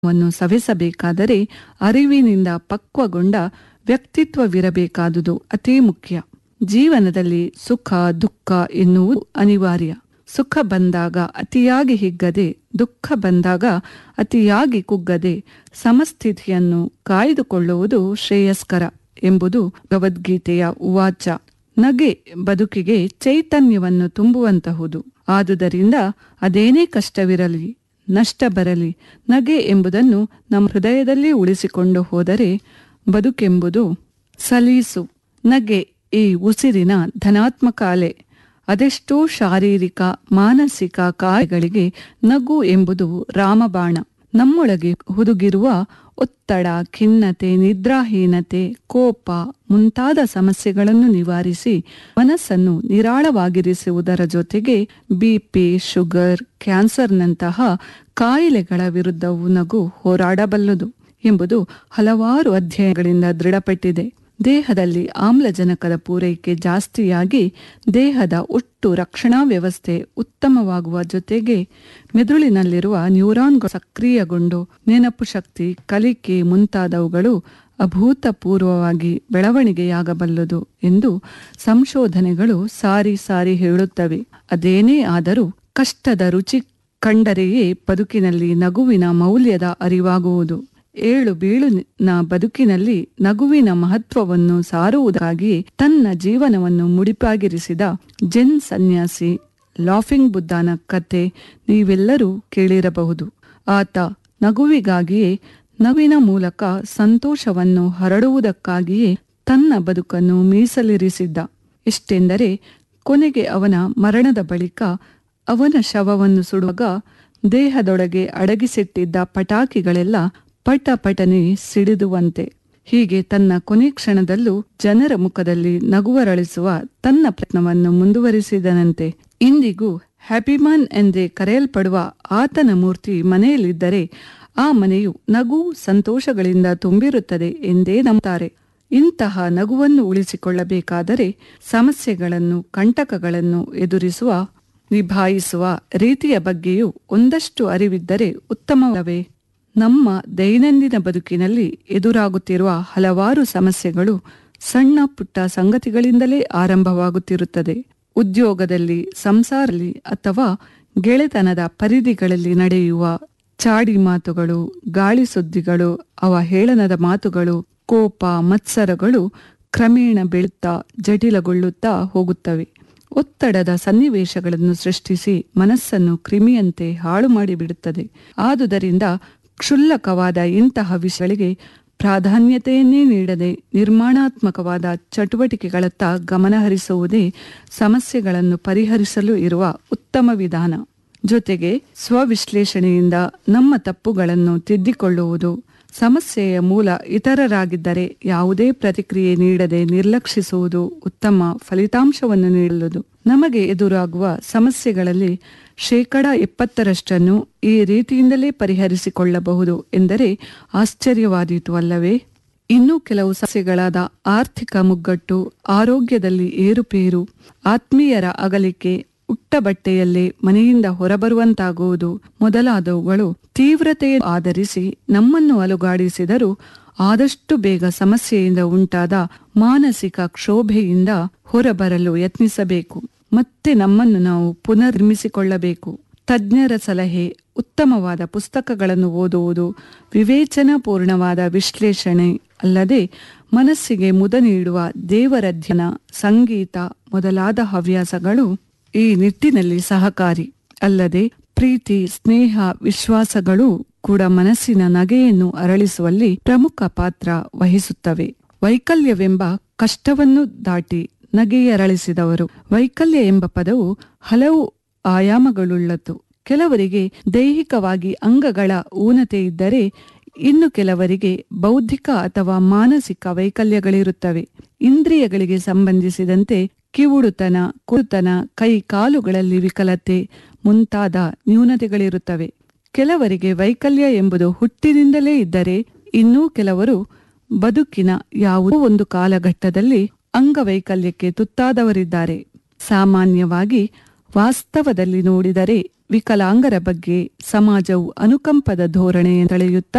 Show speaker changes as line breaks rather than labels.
ವನ್ನು ಸವೆಸಬೇಕಾದರೆ ಅರಿವಿನಿಂದ ಪಕ್ವಗೊಂಡ ವ್ಯಕ್ತಿತ್ವವಿರಬೇಕಾದುದು ಅತೀ ಮುಖ್ಯ ಜೀವನದಲ್ಲಿ ಸುಖ ದುಃಖ ಎನ್ನುವುದು ಅನಿವಾರ್ಯ ಸುಖ ಬಂದಾಗ ಅತಿಯಾಗಿ ಹಿಗ್ಗದೆ ದುಃಖ ಬಂದಾಗ ಅತಿಯಾಗಿ ಕುಗ್ಗದೆ ಸಮಸ್ಥಿತಿಯನ್ನು ಕಾಯ್ದುಕೊಳ್ಳುವುದು ಶ್ರೇಯಸ್ಕರ ಎಂಬುದು ಭಗವದ್ಗೀತೆಯ ಉವಾಚ ನಗೆ ಬದುಕಿಗೆ ಚೈತನ್ಯವನ್ನು ತುಂಬುವಂತಹುದು ಆದುದರಿಂದ ಅದೇನೇ ಕಷ್ಟವಿರಲಿ ನಷ್ಟ ಬರಲಿ ನಗೆ ಎಂಬುದನ್ನು ನಮ್ಮ ಹೃದಯದಲ್ಲಿ ಉಳಿಸಿಕೊಂಡು ಹೋದರೆ ಬದುಕೆಂಬುದು ಸಲೀಸು ನಗೆ ಈ ಉಸಿರಿನ ಧನಾತ್ಮಕ ಅಲೆ ಅದೆಷ್ಟೋ ಶಾರೀರಿಕ ಮಾನಸಿಕ ಕಾಯಗಳಿಗೆ ನಗು ಎಂಬುದು ರಾಮಬಾಣ ನಮ್ಮೊಳಗೆ ಹುದುಗಿರುವ ಒತ್ತಡ ಖಿನ್ನತೆ ನಿದ್ರಾಹೀನತೆ ಕೋಪ ಮುಂತಾದ ಸಮಸ್ಯೆಗಳನ್ನು ನಿವಾರಿಸಿ ಮನಸ್ಸನ್ನು ನಿರಾಳವಾಗಿರಿಸುವುದರ ಜೊತೆಗೆ ಬಿಪಿ ಶುಗರ್ ಕ್ಯಾನ್ಸರ್ನಂತಹ ಕಾಯಿಲೆಗಳ ವಿರುದ್ಧವೂ ನಗು ಹೋರಾಡಬಲ್ಲದು ಎಂಬುದು ಹಲವಾರು ಅಧ್ಯಯನಗಳಿಂದ ದೃಢಪಟ್ಟಿದೆ ದೇಹದಲ್ಲಿ ಆಮ್ಲಜನಕದ ಪೂರೈಕೆ ಜಾಸ್ತಿಯಾಗಿ ದೇಹದ ಒಟ್ಟು ರಕ್ಷಣಾ ವ್ಯವಸ್ಥೆ ಉತ್ತಮವಾಗುವ ಜೊತೆಗೆ ಮೆದುಳಿನಲ್ಲಿರುವ ನ್ಯೂರಾನ್ಗಳು ಸಕ್ರಿಯಗೊಂಡು ನೆನಪು ಶಕ್ತಿ ಕಲಿಕೆ ಮುಂತಾದವುಗಳು ಅಭೂತಪೂರ್ವವಾಗಿ ಬೆಳವಣಿಗೆಯಾಗಬಲ್ಲದು ಎಂದು ಸಂಶೋಧನೆಗಳು ಸಾರಿ ಸಾರಿ ಹೇಳುತ್ತವೆ ಅದೇನೇ ಆದರೂ ಕಷ್ಟದ ರುಚಿ ಕಂಡರೆಯೇ ಬದುಕಿನಲ್ಲಿ ನಗುವಿನ ಮೌಲ್ಯದ ಅರಿವಾಗುವುದು ಏಳು ಬೀಳುನ ಬದುಕಿನಲ್ಲಿ ನಗುವಿನ ಮಹತ್ವವನ್ನು ಸಾರುವುದಾಗಿ ತನ್ನ ಜೀವನವನ್ನು ಮುಡಿಪಾಗಿರಿಸಿದ ಜೆನ್ ಸನ್ಯಾಸಿ ಲಾಫಿಂಗ್ ಬುದ್ಧನ ಕತೆ ನೀವೆಲ್ಲರೂ ಕೇಳಿರಬಹುದು ಆತ ನಗುವಿಗಾಗಿಯೇ ನವಿನ ಮೂಲಕ ಸಂತೋಷವನ್ನು ಹರಡುವುದಕ್ಕಾಗಿಯೇ ತನ್ನ ಬದುಕನ್ನು ಮೀಸಲಿರಿಸಿದ್ದ ಎಷ್ಟೆಂದರೆ ಕೊನೆಗೆ ಅವನ ಮರಣದ ಬಳಿಕ ಅವನ ಶವವನ್ನು ಸುಡುವಾಗ ದೇಹದೊಳಗೆ ಅಡಗಿಸಿಟ್ಟಿದ್ದ ಪಟಾಕಿಗಳೆಲ್ಲ ಪಟ ಪಟನೆ ಸಿಡಿದುವಂತೆ ಹೀಗೆ ತನ್ನ ಕೊನೆ ಕ್ಷಣದಲ್ಲೂ ಜನರ ಮುಖದಲ್ಲಿ ನಗುವರಳಿಸುವ ತನ್ನ ಪ್ರಯತ್ನವನ್ನು ಮುಂದುವರಿಸಿದನಂತೆ ಇಂದಿಗೂ ಹ್ಯಾಪಿಮಾನ್ ಎಂದೇ ಕರೆಯಲ್ಪಡುವ ಆತನ ಮೂರ್ತಿ ಮನೆಯಲ್ಲಿದ್ದರೆ ಆ ಮನೆಯು ನಗು ಸಂತೋಷಗಳಿಂದ ತುಂಬಿರುತ್ತದೆ ಎಂದೇ ನಂಬುತ್ತಾರೆ ಇಂತಹ ನಗುವನ್ನು ಉಳಿಸಿಕೊಳ್ಳಬೇಕಾದರೆ ಸಮಸ್ಯೆಗಳನ್ನು ಕಂಟಕಗಳನ್ನು ಎದುರಿಸುವ ನಿಭಾಯಿಸುವ ರೀತಿಯ ಬಗ್ಗೆಯೂ ಒಂದಷ್ಟು ಅರಿವಿದ್ದರೆ ಉತ್ತಮವೇ ನಮ್ಮ ದೈನಂದಿನ ಬದುಕಿನಲ್ಲಿ ಎದುರಾಗುತ್ತಿರುವ ಹಲವಾರು ಸಮಸ್ಯೆಗಳು ಸಣ್ಣ ಪುಟ್ಟ ಸಂಗತಿಗಳಿಂದಲೇ ಆರಂಭವಾಗುತ್ತಿರುತ್ತದೆ ಉದ್ಯೋಗದಲ್ಲಿ ಸಂಸಾರದಲ್ಲಿ ಅಥವಾ ಗೆಳೆತನದ ಪರಿಧಿಗಳಲ್ಲಿ ನಡೆಯುವ ಚಾಡಿ ಮಾತುಗಳು ಗಾಳಿ ಸುದ್ದಿಗಳು ಅವಹೇಳನದ ಮಾತುಗಳು ಕೋಪ ಮತ್ಸರಗಳು ಕ್ರಮೇಣ ಬೆಳುತ್ತಾ ಜಟಿಲಗೊಳ್ಳುತ್ತಾ ಹೋಗುತ್ತವೆ ಒತ್ತಡದ ಸನ್ನಿವೇಶಗಳನ್ನು ಸೃಷ್ಟಿಸಿ ಮನಸ್ಸನ್ನು ಕ್ರಿಮಿಯಂತೆ ಹಾಳು ಮಾಡಿಬಿಡುತ್ತದೆ ಆದುದರಿಂದ ಕ್ಷುಲ್ಲಕವಾದ ಇಂತಹ ವಿಷಯಗಳಿಗೆ ಪ್ರಾಧಾನ್ಯತೆಯನ್ನೇ ನೀಡದೆ ನಿರ್ಮಾಣಾತ್ಮಕವಾದ ಚಟುವಟಿಕೆಗಳತ್ತ ಗಮನಹರಿಸುವುದೇ ಸಮಸ್ಯೆಗಳನ್ನು ಪರಿಹರಿಸಲು ಇರುವ ಉತ್ತಮ ವಿಧಾನ ಜೊತೆಗೆ ಸ್ವವಿಶ್ಲೇಷಣೆಯಿಂದ ನಮ್ಮ ತಪ್ಪುಗಳನ್ನು ತಿದ್ದಿಕೊಳ್ಳುವುದು ಸಮಸ್ಯೆಯ ಮೂಲ ಇತರರಾಗಿದ್ದರೆ ಯಾವುದೇ ಪ್ರತಿಕ್ರಿಯೆ ನೀಡದೆ ನಿರ್ಲಕ್ಷಿಸುವುದು ಉತ್ತಮ ಫಲಿತಾಂಶವನ್ನು ನೀಡಲು ನಮಗೆ ಎದುರಾಗುವ ಸಮಸ್ಯೆಗಳಲ್ಲಿ ಶೇಕಡ ಎಪ್ಪತ್ತರಷ್ಟನ್ನು ಈ ರೀತಿಯಿಂದಲೇ ಪರಿಹರಿಸಿಕೊಳ್ಳಬಹುದು ಎಂದರೆ ಆಶ್ಚರ್ಯವಾದೀತು ಅಲ್ಲವೇ ಇನ್ನೂ ಕೆಲವು ಸಮಸ್ಯೆಗಳಾದ ಆರ್ಥಿಕ ಮುಗ್ಗಟ್ಟು ಆರೋಗ್ಯದಲ್ಲಿ ಏರುಪೇರು ಆತ್ಮೀಯರ ಅಗಲಿಕೆ ಉಟ್ಟ ಬಟ್ಟೆಯಲ್ಲೇ ಮನೆಯಿಂದ ಹೊರಬರುವಂತಾಗುವುದು ಮೊದಲಾದವುಗಳು ತೀವ್ರತೆಯ ಆಧರಿಸಿ ನಮ್ಮನ್ನು ಅಲುಗಾಡಿಸಿದರೂ ಆದಷ್ಟು ಬೇಗ ಸಮಸ್ಯೆಯಿಂದ ಉಂಟಾದ ಮಾನಸಿಕ ಕ್ಷೋಭೆಯಿಂದ ಹೊರಬರಲು ಯತ್ನಿಸಬೇಕು ಮತ್ತೆ ನಮ್ಮನ್ನು ನಾವು ಪುನರ್ನಿರ್ಮಿಸಿಕೊಳ್ಳಬೇಕು ತಜ್ಞರ ಸಲಹೆ ಉತ್ತಮವಾದ ಪುಸ್ತಕಗಳನ್ನು ಓದುವುದು ವಿವೇಚನಾಪೂರ್ಣವಾದ ವಿಶ್ಲೇಷಣೆ ಅಲ್ಲದೆ ಮನಸ್ಸಿಗೆ ಮುದ ನೀಡುವ ದೇವರಧ್ಯನ ಸಂಗೀತ ಮೊದಲಾದ ಹವ್ಯಾಸಗಳು ಈ ನಿಟ್ಟಿನಲ್ಲಿ ಸಹಕಾರಿ ಅಲ್ಲದೆ ಪ್ರೀತಿ ಸ್ನೇಹ ವಿಶ್ವಾಸಗಳು ಕೂಡ ಮನಸ್ಸಿನ ನಗೆಯನ್ನು ಅರಳಿಸುವಲ್ಲಿ ಪ್ರಮುಖ ಪಾತ್ರ ವಹಿಸುತ್ತವೆ ವೈಕಲ್ಯವೆಂಬ ಕಷ್ಟವನ್ನು ದಾಟಿ ನಗೆಯರಳಿಸಿದವರು ವೈಕಲ್ಯ ಎಂಬ ಪದವು ಹಲವು ಆಯಾಮಗಳುಳ್ಳದ್ದು ಕೆಲವರಿಗೆ ದೈಹಿಕವಾಗಿ ಅಂಗಗಳ ಊನತೆ ಇದ್ದರೆ ಇನ್ನು ಕೆಲವರಿಗೆ ಬೌದ್ಧಿಕ ಅಥವಾ ಮಾನಸಿಕ ವೈಕಲ್ಯಗಳಿರುತ್ತವೆ ಇಂದ್ರಿಯಗಳಿಗೆ ಸಂಬಂಧಿಸಿದಂತೆ ಕಿವುಡುತನ ಕುರುತನ ಕೈ ಕಾಲುಗಳಲ್ಲಿ ವಿಕಲತೆ ಮುಂತಾದ ನ್ಯೂನತೆಗಳಿರುತ್ತವೆ ಕೆಲವರಿಗೆ ವೈಕಲ್ಯ ಎಂಬುದು ಹುಟ್ಟಿನಿಂದಲೇ ಇದ್ದರೆ ಇನ್ನೂ ಕೆಲವರು ಬದುಕಿನ ಯಾವುದೋ ಒಂದು ಕಾಲಘಟ್ಟದಲ್ಲಿ ಅಂಗವೈಕಲ್ಯಕ್ಕೆ ತುತ್ತಾದವರಿದ್ದಾರೆ ಸಾಮಾನ್ಯವಾಗಿ ವಾಸ್ತವದಲ್ಲಿ ನೋಡಿದರೆ ವಿಕಲಾಂಗರ ಬಗ್ಗೆ ಸಮಾಜವು ಅನುಕಂಪದ ಧೋರಣೆ ತಳೆಯುತ್ತಾ